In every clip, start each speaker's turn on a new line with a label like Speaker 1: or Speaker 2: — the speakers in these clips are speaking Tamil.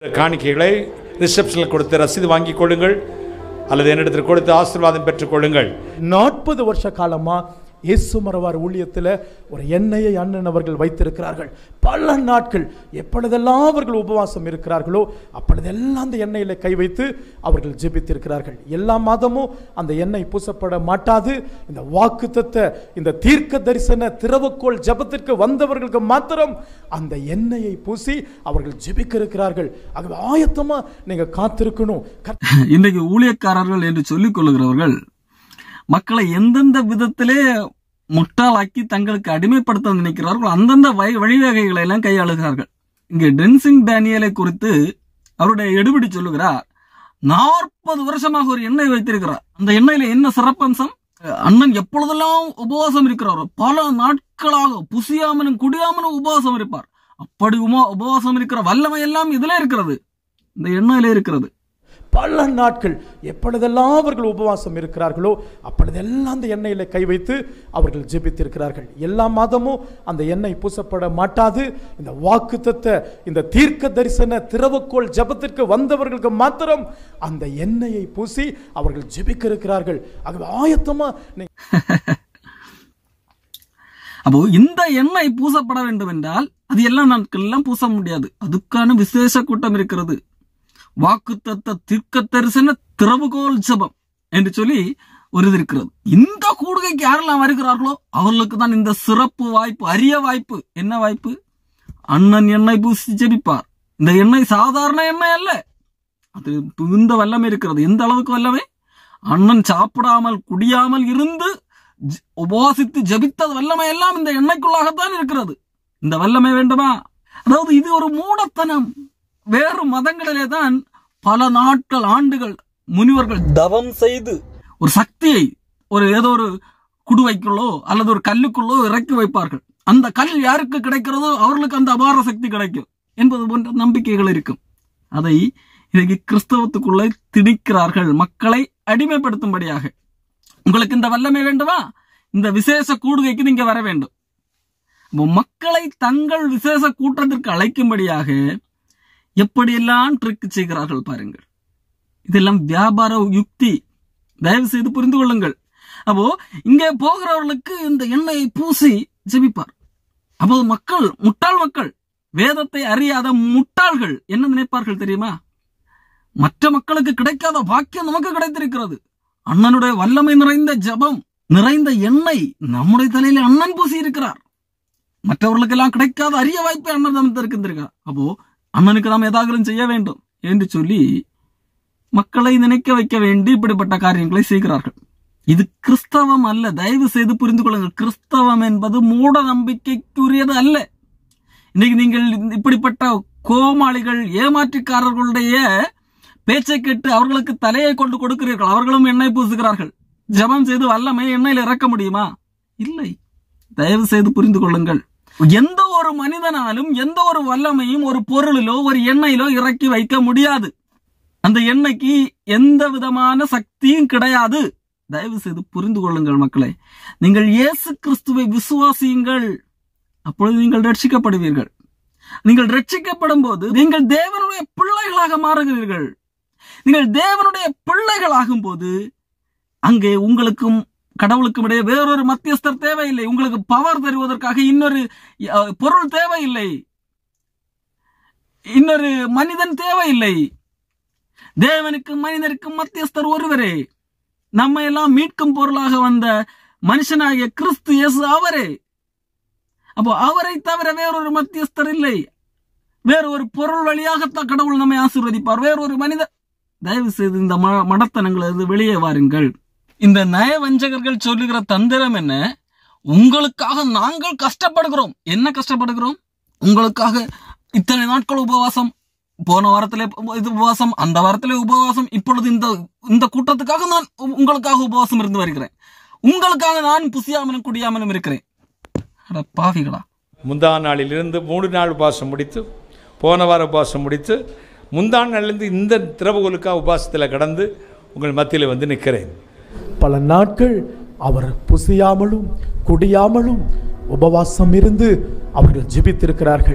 Speaker 1: காணிக்கைகளை ரிசப்ஷனில் கொடுத்து ரசீது வாங்கிக் கொள்ளுங்கள் அல்லது என்னிடத்தில் கொடுத்து ஆசீர்வாதம் பெற்றுக் கொள்ளுங்கள்
Speaker 2: நாற்பது வருஷ காலமா இயேசு மரவார் ஊழியத்தில் ஒரு எண்ணெயை அண்ணன் அவர்கள் வைத்திருக்கிறார்கள் பல நாட்கள் எப்பொழுதெல்லாம் அவர்கள் உபவாசம் இருக்கிறார்களோ அப்பொழுதெல்லாம் அந்த எண்ணெயில கை வைத்து அவர்கள் ஜெபித்திருக்கிறார்கள் எல்லா மாதமும் அந்த எண்ணெய் பூசப்பட மாட்டாது இந்த வாக்குத்தத்த இந்த தீர்க்க தரிசன திரவக்கோள் ஜெபத்திற்கு வந்தவர்களுக்கு மாத்திரம் அந்த எண்ணெயை பூசி அவர்கள் ஜெபிக்க இருக்கிறார்கள் ஆகவே ஆயத்தமா நீங்க காத்திருக்கணும் கர்த்த-
Speaker 3: இன்றைக்கு ஊழியக்காரர்கள் என்று சொல்லிக் கொள்ளுகிறவர்கள் மக்களை எந்தெந்த விதத்திலே முட்டாளாக்கி தங்களுக்கு அடிமைப்படுத்த நினைக்கிறார்கள் அந்தந்த வழி வழிவகைகளை எல்லாம் கையாளுகிறார்கள் இங்கே டென்சிங் டேனியலை குறித்து அவருடைய எடுபிடி சொல்லுகிறார் நாற்பது வருஷமாக ஒரு எண்ணெய் வைத்திருக்கிறார் அந்த எண்ணெயில என்ன சிறப்பம்சம் அண்ணன் எப்பொழுதெல்லாம் உபவாசம் இருக்கிறாரோ பல நாட்களாக புசியாமலும் குடியாமலும் உபவாசம் இருப்பார் அப்படி உமா உபவாசம் இருக்கிற வல்லமை எல்லாம் இதுல இருக்கிறது இந்த எண்ணெயில இருக்கிறது
Speaker 2: பல நாட்கள் எப்பொழுதெல்லாம் அவர்கள் உபவாசம் இருக்கிறார்களோ அப்பொழுதெல்லாம் அந்த எண்ணெயில கை வைத்து அவர்கள் ஜெபித்திருக்கிறார்கள் எல்லா மாதமும் அந்த எண்ணெய் பூசப்பட மாட்டாது இந்த வாக்குத்தத்த இந்த தீர்க்க தரிசன திரவக்கோள் ஜெபத்திற்கு வந்தவர்களுக்கு மாத்திரம் அந்த எண்ணெயை பூசி அவர்கள் ஜெபிக்க இருக்கிறார்கள் ஆகவே ஆயத்தமா நீ
Speaker 3: அப்போ இந்த எண்ணெய் பூசப்பட வேண்டும் என்றால் அது எல்லா நாட்களெல்லாம் பூச முடியாது அதுக்கான விசேஷ கூட்டம் இருக்கிறது வாக்குத்தத்த தீர்க்க தரிசன திறவுகோல் ஜெபம் என்று சொல்லி ஒரு இது இருக்கிறது இந்த கூடுகைக்கு யாரெல்லாம் வருகிறார்களோ அவர்களுக்கு தான் இந்த சிறப்பு வாய்ப்பு அரிய வாய்ப்பு என்ன வாய்ப்பு அண்ணன் எண்ணெய் பூசி ஜெபிப்பார் இந்த எண்ணெய் சாதாரண எண்ணெய் அல்ல அது மிகுந்த வல்லமை இருக்கிறது எந்த அளவுக்கு வல்லமை அண்ணன் சாப்பிடாமல் குடியாமல் இருந்து ஜ- உபவாசித்து ஜபித்தது வல்லமை எல்லாம் இந்த எண்ணெய்க்குள்ளாகத்தான் இருக்கிறது இந்த வல்லமை வேண்டுமா அதாவது இது ஒரு மூடத்தனம் வேறு மதங்களிலே தான் பல நாட்கள் ஆண்டுகள் முனிவர்கள் தவம் செய்து ஒரு சக்தியை ஒரு ஏதோ ஒரு குடுவைக்குள்ளோ அல்லது ஒரு கல்லுக்குள்ளோ இறக்கி வைப்பார்கள் அந்த கல் யாருக்கு கிடைக்கிறதோ அவர்களுக்கு அந்த அபார சக்தி கிடைக்கும் என்பது போன்ற நம்பிக்கைகள் இருக்கும் அதை இன்னைக்கு கிறிஸ்தவத்துக்குள்ளே திணிக்கிறார்கள் மக்களை அடிமைப்படுத்தும்படியாக உங்களுக்கு இந்த வல்லமை வேண்டுமா இந்த விசேஷ கூடுகைக்கு நீங்க வர வேண்டும் அப்போ மக்களை தங்கள் விசேஷ கூட்டத்திற்கு அழைக்கும்படியாக எப்படியெல்லாம் ட்ரிக் செய்கிறார்கள் பாருங்கள் இதெல்லாம் வியாபார யுக்தி தயவு செய்து புரிந்து கொள்ளுங்கள் அப்போ இங்கே போகிறவர்களுக்கு இந்த எண்ணெயை பூசி ஜெபிப்பார் அப்போது மக்கள் முட்டாள் மக்கள் வேதத்தை அறியாத முட்டாள்கள் என்ன நினைப்பார்கள் தெரியுமா மற்ற மக்களுக்கு கிடைக்காத பாக்கியம் நமக்கு கிடைத்திருக்கிறது அண்ணனுடைய வல்லமை நிறைந்த ஜெபம் நிறைந்த எண்ணெய் நம்முடைய தலையில அண்ணன் பூசி இருக்கிறார் மற்றவர்களுக்கெல்லாம் கிடைக்காத அரிய வாய்ப்பை அண்ணன் நமக்கு இருக்கின்றிருக்கார் அப்போ அண்ணனுக்கு நாம் ஏதாவது செய்ய வேண்டும் என்று சொல்லி மக்களை நினைக்க வைக்க வேண்டி இப்படிப்பட்ட காரியங்களை செய்கிறார்கள் இது கிறிஸ்தவம் அல்ல தயவு செய்து புரிந்து கொள்ளுங்கள் கிறிஸ்தவம் என்பது மூட நம்பிக்கைக்குரியது அல்ல இன்னைக்கு நீங்கள் இந்த- இப்படிப்பட்ட கோமாளிகள் ஏமாற்றுக்காரர்களுடைய பேச்சை கேட்டு அவர்களுக்கு தலையை கொண்டு கொடுக்கிறீர்கள் அவர்களும் எண்ணெய் பூசுகிறார்கள் ஜெபம் செய்து வல்லமை எண்ணெயில் இறக்க முடியுமா இல்லை தயவு செய்து புரிந்து கொள்ளுங்கள் எந்த ஒரு மனிதனாலும் எந்த ஒரு வல்லமையும் ஒரு பொருளிலோ ஒரு எண்ணெயிலோ இறக்கி வைக்க முடியாது அந்த எண்ணெய்க்கு எந்த விதமான சக்தியும் கிடையாது தயவு செய்து புரிந்து கொள்ளுங்கள் மக்களை நீங்கள் இயேசு கிறிஸ்துவை விசுவாசியுங்கள் அப்பொழுது நீங்கள் ரட்சிக்கப்படுவீர்கள் நீங்கள் ரட்சிக்கப்படும் போது நீங்கள் தேவனுடைய பிள்ளைகளாக மாறுகிறீர்கள் நீங்கள் தேவனுடைய பிள்ளைகளாகும் போது அங்கே உங்களுக்கும் கடவுளுக்கும் இடையே வேறொரு மத்தியஸ்தர் தேவையில்லை உங்களுக்கு பவர் தருவதற்காக இன்னொரு அஹ், பொருள் தேவையில்லை இன்னொரு மனிதன் தேவையில்லை தேவனுக்கும் மனிதனுக்கும் மத்தியஸ்தர் ஒருவரே நம்மை எல்லாம் மீட்கும் பொருளாக வந்த மனுஷனாகிய கிறிஸ்து இயேசு அவரே அப்போ அவரை தவிர வேறொரு மத்தியஸ்தர் இல்லை வேறு ஒரு பொருள் வழியாகத்தான் கடவுள் நம்மை ஆசீர்வதிப்பார் வேறொரு மனிதர் தயவு செய்து இந்த ம- மடத்தனங்களிலிருந்து வெளியே வாருங்கள் இந்த நயவஞ்சகர்கள் சொல்லுகிற தந்திரம் என்ன உங்களுக்காக நாங்கள் கஷ்டப்படுகிறோம் என்ன கஷ்டப்படுகிறோம் உங்களுக்காக இத்தனை நாட்கள் உபவாசம் போன வாரத்திலே இது உபவாசம் அந்த வாரத்திலே உபவாசம் இப்பொழுது இந்த இந்த கூட்டத்துக்காக நான் உ- உங்களுக்காக உபவாசம் இருந்து வருகிறேன் உங்களுக்காக நான் புசியாமலும் குடியாமலும் இருக்கிறேன் அட பாவிகளா
Speaker 1: முந்தா நாளிலிருந்து மூணு நாள் உபாசம் முடித்து போன வார உபாசம் முடித்து முந்தா நாளிலிருந்து இந்த திரவுகளுக்காக உபாசத்தில் கடந்து உங்கள் மத்தியில் வந்து நிற்கிறேன்
Speaker 2: பல நாட்கள் அவர் புசியாமலும் குடியாமலும் உபவாசம் இருந்து அவர்கள் ஜெபித்திருக்கிறார்கள்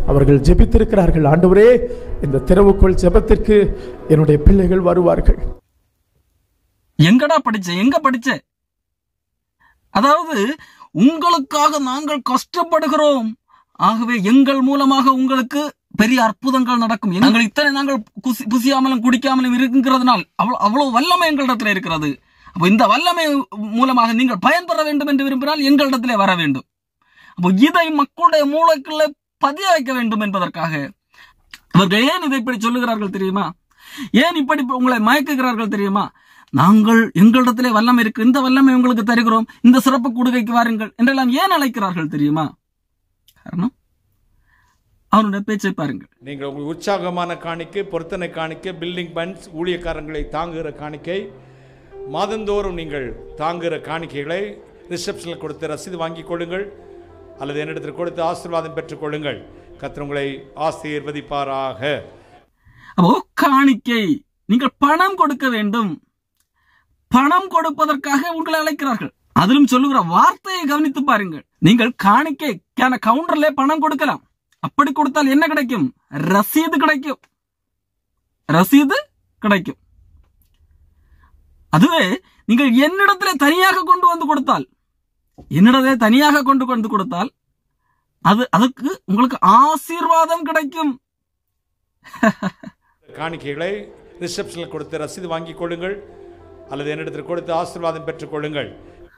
Speaker 2: அவர்கள் ஜெபித்திருக்கிறார்கள் ஆண்டவரே இந்த திறவுக்குள் ஜெபத்திற்கு என்னுடைய பிள்ளைகள் வருவார்கள்
Speaker 3: எங்கடா படிச்ச எங்க படிச்ச அதாவது உங்களுக்காக நாங்கள் கஷ்டப்படுகிறோம் ஆகவே எங்கள் மூலமாக உங்களுக்கு பெரிய அற்புதங்கள் நடக்கும் நாங்கள் இத்தனை நாங்கள் குசி புசியாமலும் குடிக்காமலும் இருக்கிறதுனால் அவ்வளவு அவ்வளவு வல்லமை எங்களிடத்தில் இருக்கிறது அப்போ இந்த வல்லமை மூலமாக நீங்கள் பயன்பெற வேண்டும் என்று விரும்பினால் எங்களிடத்திலே வர வேண்டும் அப்போ இதை மக்களுடைய மூளைக்குள்ளே பதிய வைக்க வேண்டும் என்பதற்காக அவர்கள் ஏன் இதை இப்படி சொல்லுகிறார்கள் தெரியுமா ஏன் இப்படி உங்களை மயக்குகிறார்கள் தெரியுமா நாங்கள் எங்களிடத்திலே வல்லமை இருக்கு இந்த வல்லமை உங்களுக்கு தருகிறோம் இந்த சிறப்பு கூடுகைக்கு வாருங்கள் என்றெல்லாம் ஏன் அழைக்கிறார்கள் தெரியுமா காரணம் அவனுடைய பேச்சை பாருங்கள்
Speaker 1: நீங்கள் உங்கள் உற்சாகமான காணிக்கை பொருத்தனை காணிக்கை பில்டிங் பண்ஸ் ஊழியக்காரங்களை தாங்குகிற காணிக்கை மாதந்தோறும் நீங்கள் தாங்குகிற காணிக்கைகளை ரிசப்ஷனில் கொடுத்து ரசீது வாங்கிக் கொள்ளுங்கள் அல்லது என்னிடத்தில் கொடுத்து ஆசீர்வாதம் பெற்றுக் கொள்ளுங்கள் கர்த்தர் உங்களை ஆசீர்வதிப்பாராக
Speaker 3: அப்போ காணிக்கை நீங்கள் பணம் கொடுக்க வேண்டும் பணம் கொடுப்பதற்காக உங்களை அழைக்கிறார்கள் அதிலும் சொல்லுகிற வார்த்தையை கவனித்து பாருங்கள் நீங்கள் காணிக்கை கவுண்டர்ல பணம் கொடுக்கலாம் அப்படி கொடுத்தால் என்ன கிடைக்கும் ரசீது கிடைக்கும் ரசீது கிடைக்கும் அதுவே நீங்கள் என்னிடத்திலே தனியாக கொண்டு வந்து கொடுத்தால் என்னிடத்திலே தனியாக கொண்டு வந்து கொடுத்தால் அது அதுக்கு உங்களுக்கு ஆசீர்வாதம் கிடைக்கும்
Speaker 1: காணிக்கைகளை ரிசப்ஷனில் கொடுத்து ரசீது வாங்கிக் கொள்ளுங்கள் அல்லது என்னிடத்தில் கொடுத்து ஆசீர்வாதம் பெற்றுக் கொள்ளுங்கள்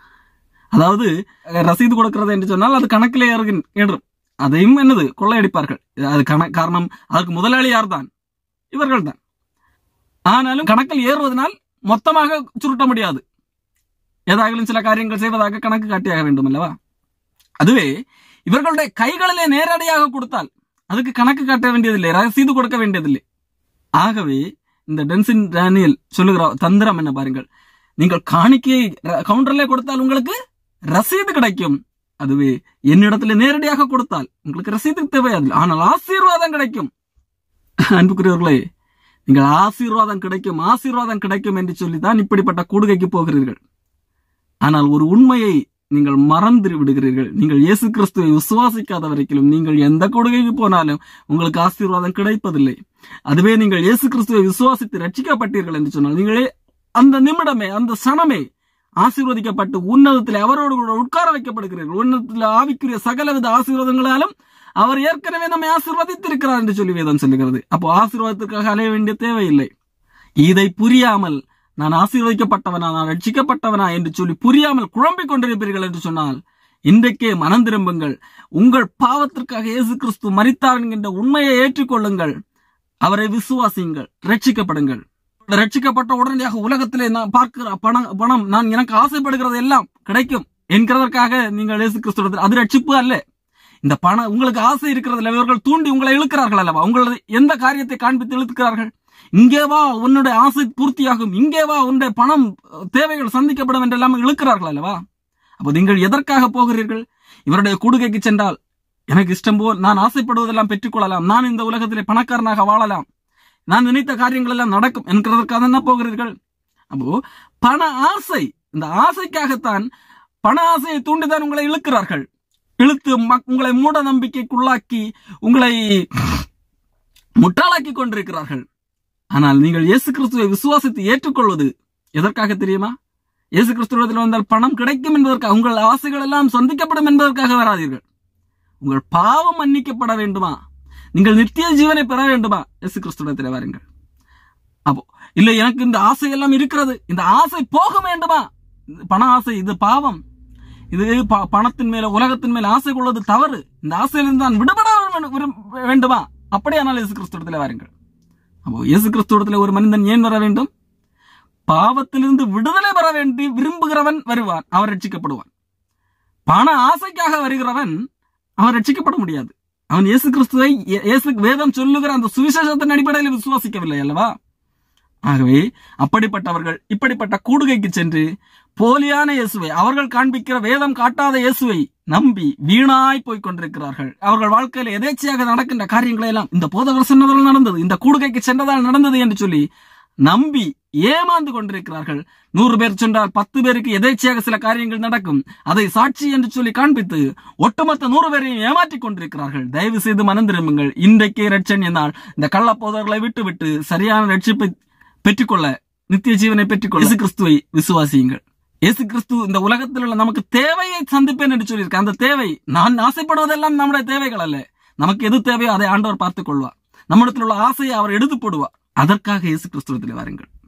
Speaker 3: அதாவது அஹ், ரசீது கொடுக்கிறது என்று சொன்னால் அது கணக்கிலே ஏறுகின் ஏறும் அதையும் என்னது கொள்ளையடிப்பார்கள் அது கண காரணம் அதுக்கு முதலாளி யார்தான் இவர்கள் தான் ஆனாலும் கணக்கில் ஏறுவதனால் மொத்தமாக சுருட்ட முடியாது ஏதாகிலும் சில காரியங்கள் செய்வதாக கணக்கு காட்டியாக வேண்டும் அல்லவா அதுவே இவர்களுடைய கைகளிலே நேரடியாக கொடுத்தால் அதுக்கு கணக்கு காட்ட வேண்டியதில்லை ரசீது கொடுக்க வேண்டியதில்லை ஆகவே இந்த டென்சின் டேனியல் சொல்லுகிற தந்திரம் என்ன பாருங்கள் நீங்கள் காணிக்கையை ர- கவுண்டர்ல கொடுத்தால் உங்களுக்கு ரசீது கிடைக்கும் அதுவே என்னிடத்துல நேரடியாக கொடுத்தால் உங்களுக்கு ரசீது தேவையாது ஆனால் ஆசீர்வாதம் கிடைக்கும் அன்புக்குரியவர்களே நீங்கள் ஆசீர்வாதம் கிடைக்கும் ஆசீர்வாதம் கிடைக்கும் என்று சொல்லித்தான் இப்படிப்பட்ட கூடுகைக்கு போகிறீர்கள் ஆனால் ஒரு உண்மையை நீங்கள் மறந்து விடுகிறீர்கள் நீங்கள் இயேசு கிறிஸ்துவை விசுவாசிக்காத வரைக்கும் நீங்கள் எந்த கொடுகைக்கு போனாலும் உங்களுக்கு ஆசீர்வாதம் கிடைப்பதில்லை அதுவே நீங்கள் இயேசு கிறிஸ்துவை விசுவாசித்து ரட்சிக்கப்பட்டீர்கள் என்று சொன்னால் நீங்களே அந்த நிமிடமே அந்த சனமே ஆசீர்வதிக்கப்பட்டு உன்னதத்தில் அவரோடு கூட உட்கார வைக்கப்படுகிறீர்கள் உன்னதத்தில் ஆவிக்குரிய சகலவித ஆசீர்வாதங்களாலும் அவர் ஏற்கனவே நம்மை ஆசீர்வதித்திருக்கிறார் என்று சொல்லி வேதம் சொல்லுகிறது அப்போ ஆசீர்வாதத்திற்காக அலைய வேண்டிய தேவையில்லை இதை புரியாமல் நான் ஆசீர்வதிக்கப்பட்டவனா நான் ரட்சிக்கப்பட்டவனா என்று சொல்லி புரியாமல் குழம்பிக் கொண்டிருப்பீர்கள் என்று சொன்னால் இன்றைக்கே மனம் திரும்புங்கள் உங்கள் பாவத்திற்காக இயேசு கிறிஸ்து மரித்தார் என்கின்ற உண்மையை ஏற்றுக்கொள்ளுங்கள் அவரை விசுவாசியுங்கள் ரட்சிக்கப்படுங்கள் ரட்சிக்கப்பட்ட உடனடியாக உலகத்திலே நான் பார்க்கிற பணம் பணம் நான் எனக்கு ஆசைப்படுகிறது எல்லாம் கிடைக்கும் என்கிறதற்காக நீங்கள் இயேசு கிறிஸ்துவத்தில் அது ரட்சிப்பு அல்ல இந்த பணம் உங்களுக்கு ஆசை இருக்கிறதுல இவர்கள் தூண்டி உங்களை இழுக்கிறார்கள் அல்லவா உங்களது எந்த காரியத்தை காண்பித்து இழுக்கிறார்கள் இங்கே வா உன்னுடைய ஆசை பூர்த்தியாகும் இங்கே வா உன்னுடைய பணம் அஹ், தேவைகள் சந்திக்கப்படும் என்றெல்லாம் இழுக்கிறார்கள் அல்லவா அப்போ நீங்கள் எதற்காக போகிறீர்கள் இவருடைய கூடுகைக்கு சென்றால் எனக்கு இஷ்டம் போல் நான் ஆசைப்படுவதெல்லாம் பெற்றுக்கொள்ளலாம் நான் இந்த உலகத்திலே பணக்காரனாக வாழலாம் நான் நினைத்த காரியங்கள் எல்லாம் நடக்கும் என்கிறதற்காக என்ன போகிறீர்கள் அப்போ பண ஆசை இந்த ஆசைக்காகத்தான் பண ஆசையை தூண்டிதான் உங்களை இழுக்கிறார்கள் இழுத்து மக்- உங்களை மூட நம்பிக்கைக்குள்ளாக்கி உங்களை முட்டாளாக்கி கொண்டிருக்கிறார்கள் ஆனால் நீங்கள் இயேசு கிறிஸ்துவை விசுவாசித்து ஏற்றுக்கொள்வது எதற்காக தெரியுமா இயேசு கிறிஸ்துவத்தில் வந்தால் பணம் கிடைக்கும் என்பதற்காக உங்கள் ஆசைகள் எல்லாம் சந்திக்கப்படும் என்பதற்காக வராதீர்கள் உங்கள் பாவம் மன்னிக்கப்பட வேண்டுமா நீங்கள் நித்திய ஜீவனை பெற வேண்டுமா இயேசு கிறிஸ்துவத்தில் வாருங்கள் அப்போ இல்லை எனக்கு இந்த ஆசை எல்லாம் இருக்கிறது இந்த ஆசை போக வேண்டுமா இந்த பண ஆசை இது பாவம் இது ப- பணத்தின் மேல உலகத்தின் மேல ஆசை கொள்வது தவறு இந்த ஆசையிலிருந்து நான் விடுபட வேண்டும்- விரும்- வேண்டுமா அப்படியானால் இயேசு கிறிஸ்துவத்தில் வாருங்கள் அப்போ இயேசு கிறிஸ்துவத்தில் ஒரு மனிதன் ஏன் வர வேண்டும் பாவத்திலிருந்து விடுதலை பெற வேண்டி விரும்புகிறவன் வருவான் அவன் ரட்சிக்கப்படுவான் பண ஆசைக்காக வருகிறவன் அவன் ரட்சிக்கப்பட முடியாது அவன் இயேசு கிறிஸ்துவை இயே- இயேசு வேதம் சொல்லுகிற அந்த சுவிசேஷத்தின் அடிப்படையில் விசுவாசிக்கவில்லை அல்லவா ஆகவே அப்படிப்பட்டவர்கள் இப்படிப்பட்ட கூடுகைக்கு சென்று போலியான இயேசுவை அவர்கள் காண்பிக்கிற வேதம் காட்டாத இயேசுவை நம்பி வீணாய் போய் கொண்டிருக்கிறார்கள் அவர்கள் வாழ்க்கையில எதேச்சையாக நடக்கின்ற காரியங்களை எல்லாம் இந்த போதகர் சொன்னதால் நடந்தது இந்த கூடுகைக்கு சென்றதால் நடந்தது என்று சொல்லி நம்பி ஏமாந்து கொண்டிருக்கிறார்கள் நூறு பேர் சொன்னால் பத்து பேருக்கு எதேச்சையாக சில காரியங்கள் நடக்கும் அதை சாட்சி என்று சொல்லி காண்பித்து ஒட்டுமொத்த நூறு பேரையும் ஏமாற்றிக் கொண்டிருக்கிறார்கள் தயவு செய்து மனம் திரும்புங்கள் இன்றைக்கே ரட்சணிய நாள் இந்த கள்ளப்போதர்களை விட்டு விட்டு சரியான ரட்சிப்பை பெற்றுக்கொள்ள நித்திய ஜீவனை பெற்றுக்கொள்ள இயேசு கிறிஸ்துவை விசுவாசியுங்கள் இயேசு கிறிஸ்து இந்த உலகத்தில் உள்ள நமக்கு தேவையை சந்திப்பேன் என்று சொல்லியிருக்க அந்த தேவை நான் ஆசைப்படுவதெல்லாம் நம்முடைய தேவைகள் அல்ல நமக்கு எது தேவையோ அதை ஆண்டவர் பார்த்துக் கொள்வார் நம்மிடத்தில் உள்ள ஆசையை அவர் எடுத்து போடுவார் அதற்காக இயேசு கிறிஸ்துவத்தில் வாருங்கள்